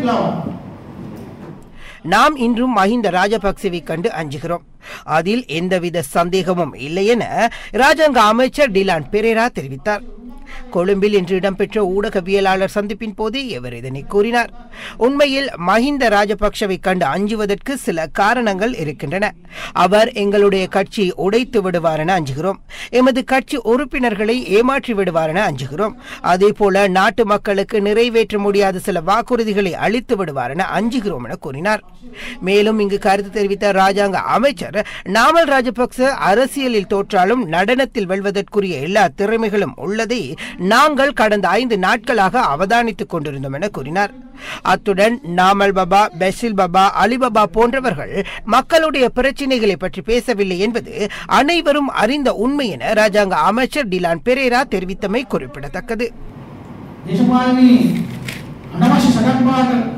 lawan. நாம் இன்றும் மஹிந்த ராஜபக்சவை கண்டு அஞ்சுகிறோம் அதில் எந்தவித சந்தேகமும் இல்லை என ராஜாங்க அமைச்சர் டிலான் பெரேரா தெரிவித்தார் கொழும்பில் இன்று இடம்பெற்ற ஊடகவியலாளர் சந்திப்பின் போதே இவர் இதனை கூறினார் உண்மையில் மஹிந்த ராஜபக்சவை கண்டு அஞ்சுவதற்கு சில காரணங்கள் இருக்கின்றன அவர் எங்களுடைய கட்சியை உடைத்து விடுவார் என அஞ்சுகிறோம் எமது கட்சி உறுப்பினர்களை ஏமாற்றி விடுவார் என அஞ்சுகிறோம் அதே போல நாட்டு மக்களுக்கு நிறைவேற்ற முடியாத சில வாக்குறுதிகளை அளித்து விடுவார் என அஞ்சுகிறோம் என கூறினார் மேலும் இங்கு கருத்து தெரிவித்த ராஜாங்க அமைச்சர் நாமல் ராஜபக்ச அரசியலில் தோற்றாலும் நடனத்தில் வெல்வதற்குரிய எல்லா திறமைகளும் உள்ளதை நாங்கள் கடந்த ஐந்து நாட்களாக அவதானித்துக் கொண்டிருந்தோம் என கூறினார் அத்துடன் நாமல் பாபா பெசில் பாபா அலிபாபா போன்றவர்கள் மக்களுடைய பிரச்சினைகளை பற்றி பேசவில்லை என்பது அனைவரும் அறிந்த உண்மை என ராஜாங்க அமைச்சர் டிலான் பெரேரா தெரிவித்தமை குறிப்பிடத்தக்கது දේශපාලනයේ අනවශ්‍ය සටන් පාට